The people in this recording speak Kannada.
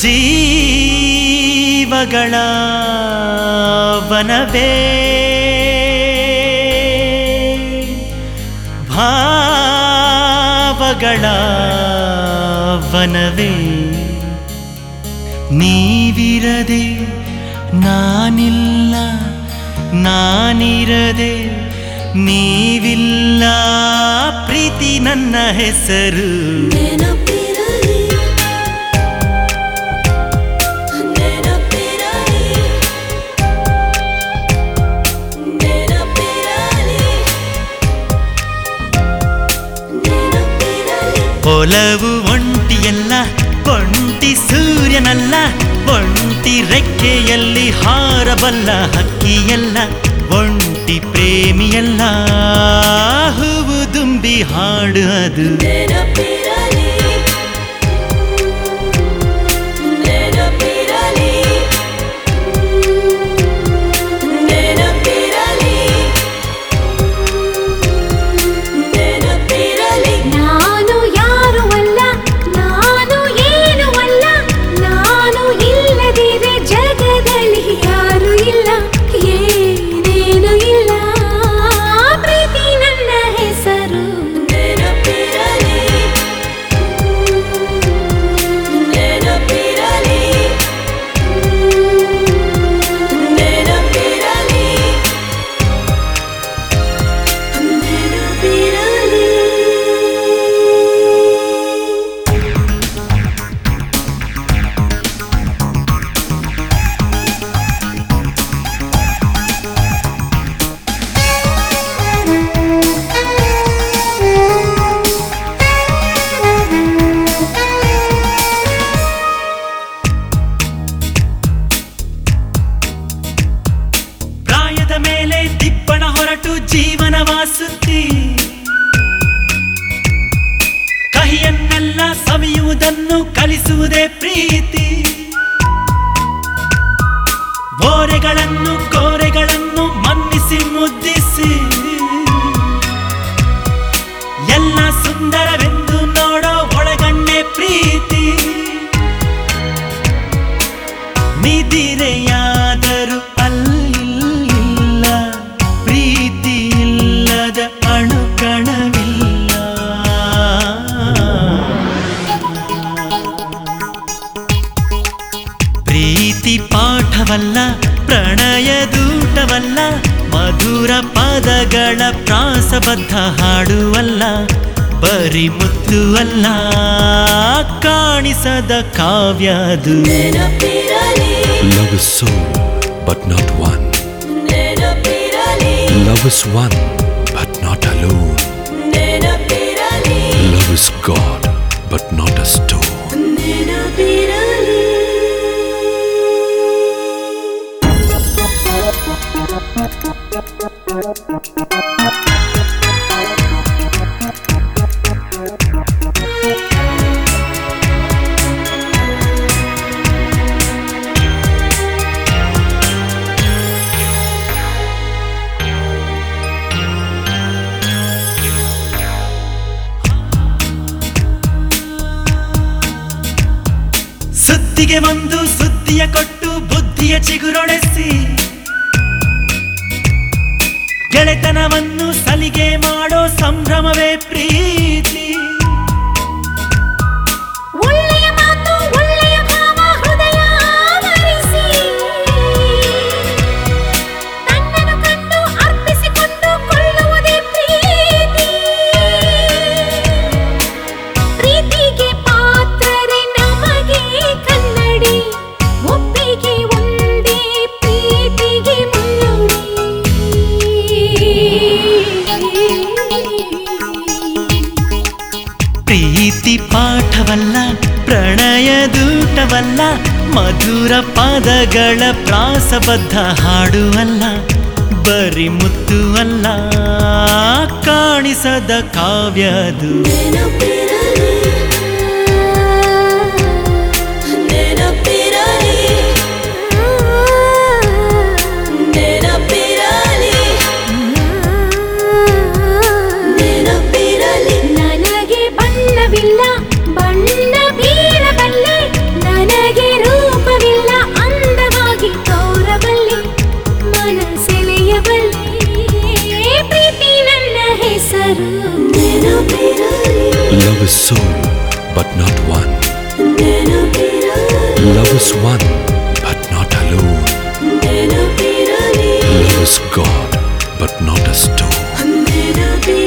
ಜೀವಗಳ ವನವೇ ಭಾವಗಳ ವನವೇ ನೀವಿರದೆ ನಾನಿಲ್ಲ ನಾನಿರದೆ ನೀವಿಲ್ಲ ಪ್ರೀತಿ ನನ್ನ ಹೆಸರು ನೆನಪಿರಲಿ ನೆನಪಿರಲಿ ನೆನಪಿರಲಿ ನೆನಪಿರಲಿ ಒಲವು ಒಂಟಿಯಲ್ಲ ಒಂಟಿ ಸೂರ್ಯನಲ್ಲ ಒಂಟಿ ರೆಕ್ಕೆಯಲ್ಲಿ ಹಾರಬಲ್ಲ ಹಕ್ಕಿಯಲ್ಲ ಒಂಟಿ ಪ್ರೇಮಿಯಲ್ಲ ಹೂವು ದುಂಬಿ ಹಾಡು ಅದು ನೆನಪಿರಲಿ ನೆನಪಿರಲಿ ನೆನಪಿರಲಿ ನೆನಪಿರಲಿ ನಾನು ಯಾರು ಅಲ್ಲ ನಾನು ಏನು ಅಲ್ಲ ನಾನು ಇಲ್ಲದಿರೆ ಜಗದಲ್ಲಿ ಯಾರು ಇಲ್ಲ ಏನೇನು ಇಲ್ಲ ಪ್ರೀತಿ ನನ್ನ ಹೆಸರು ನೆನಪಿರಲಿ ನೆನಪಿರಲಿ ನೆನಪಿರಲಿ ನೆನಪಿರಲಿ ಪ್ರಾಯದ ಮೇಲೆ ದಿಪ್ಪಣ ಹೊರಟು ಜೀವನವಾಸುತ್ತಿ ಕಹಿಯನ್ನೆಲ್ಲ ಸವಿಯುವುದನ್ನು ಕಲಿಸುವುದೇ ಪ್ರೀತಿ ಓರೆಗಳನ್ನು ಕೋರೆಗಳನ್ನು ಮನ್ನಿಸಿ ಮುದ್ದಿಸಿ ಎಲ್ಲ ಸುಂದರವೆಂದು ನೋಡೋ ಒಳಗಣ್ಣೆ ಪ್ರೀತಿ ನಿದಿರೆಯಾದರೂ ಅಲ್ಲಿಲ್ಲ ಪ್ರೀತಿ ಇಲ್ಲದ ಅಣುಕಣವಿಲ್ಲ ಪ್ರೀತಿ ಪಾಠವಲ್ಲ ಪ್ರಣಯದೂಟವಲ್ಲ ಮಧುರ ಪದಗಳ ಪ್ರಾಸಬದ್ಧ ಹಾಡುವಲ್ಲ ಬರಿ ಮುತ್ತು ಅಲ್ಲ ಕಾಣಿಸದ ಕಾವ್ಯದು ನೆನಪಿರಲಿ Love is soul, but not one. ನೆನಪಿರಲಿ Love is one, but not alone. ನೆನಪಿರಲಿ Love is God, but not a stone. ನೆನಪಿರಲಿ ಸುದ್ದಿಗೆ ಒಂದು ಸುದ್ದಿಯ ಕೊಟ್ಟು ಬುದ್ಧಿಯ ಚಿಗುರೊಡೆಸಿ ಗೆಳೆತನವನ್ನು ಸಲಿಗೆ ಮಾಡೋ ಸಂಭ್ರಮವೇ ಪ್ರೀತಿ ಒಳ್ಳೆಯ ಮಾತು ಒಳ್ಳೆಯ ಭಾವ ಹೃದಯ ಆವರಿಸಿ ತನ್ನನ್ನು ಕಂಡು ಅರ್ಪಿಸಿಕೊಂಡು ಕೊಳ್ಳುವುದೇ ಪ್ರೀತಿ ಪ್ರೀತಿಗೆ ಪಾತ್ರರೆ ನಮಗೆ ಕನ್ನಡಿ ಒಪ್ಪಿಗೆ ಒಂದೇ ಪ್ರೀತಿಗೆ ಮುನ್ನುಡಿ ಪ್ರೀತಿ ಪಾಠವಲ್ಲ ಪ್ರಣಯದೂಟವಲ್ಲ ಮಧುರ ಪದಗಳ ಪ್ರಾಸಬದ್ಧ ಹಾಡುವಲ್ಲ ಬರಿ ಮುತ್ತು ಅಲ್ಲ ಕಾಣಿಸದ ಕಾವ್ಯದು ನೆನಪಿರಲಿ ನೆನಪಿರಲಿ ನೆನಪಿರಲಿ ನೆನಪಿರಲಿ ನನಗೆ ಬಣ್ಣವಿಲ್ಲ ಬಣ್ಣ ಬೀರಬಲ್ಲೆ ನನಗೆ Love is soul, but not one. ನೆನಪಿರಲಿ Love is one, but not alone. ನೆನಪಿರಲಿ Love is God, but not a stone. ನೆನಪಿರಲಿ